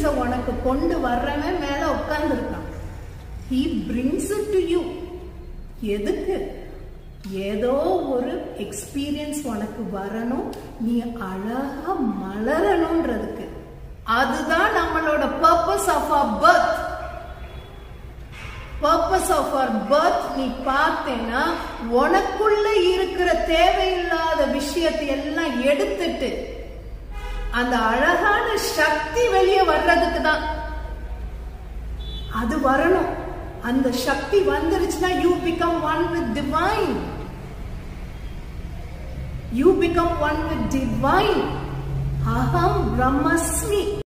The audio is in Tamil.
எக்ஸ்பீரியன்ஸ உனக்கு கொண்டு வர்றவன் மேல உட்கார்ந்துருக்கான் he brings it to you எதுக்கு ஏதோ ஒரு எக்ஸ்பீரியன்ஸ் உனக்கு வரணும் நீ அழகா மலரணும்ன்றதுக்கு அதுதான் நம்மளோட purpose of our birth purpose of our birth நீ பார்த்தேன்னா உனக்குள்ள இருக்கிற தேவையில்லாத விஷயத்தை எல்லாம் எடுத்துட்டு அந்த அழகான சக்தி வெளியே வர்றதுக்கு தான் அது வரணும் அந்த சக்தி வந்துருச்சுன்னா you become one with divine you become one with divine அகம் பிரம்மஸ்மி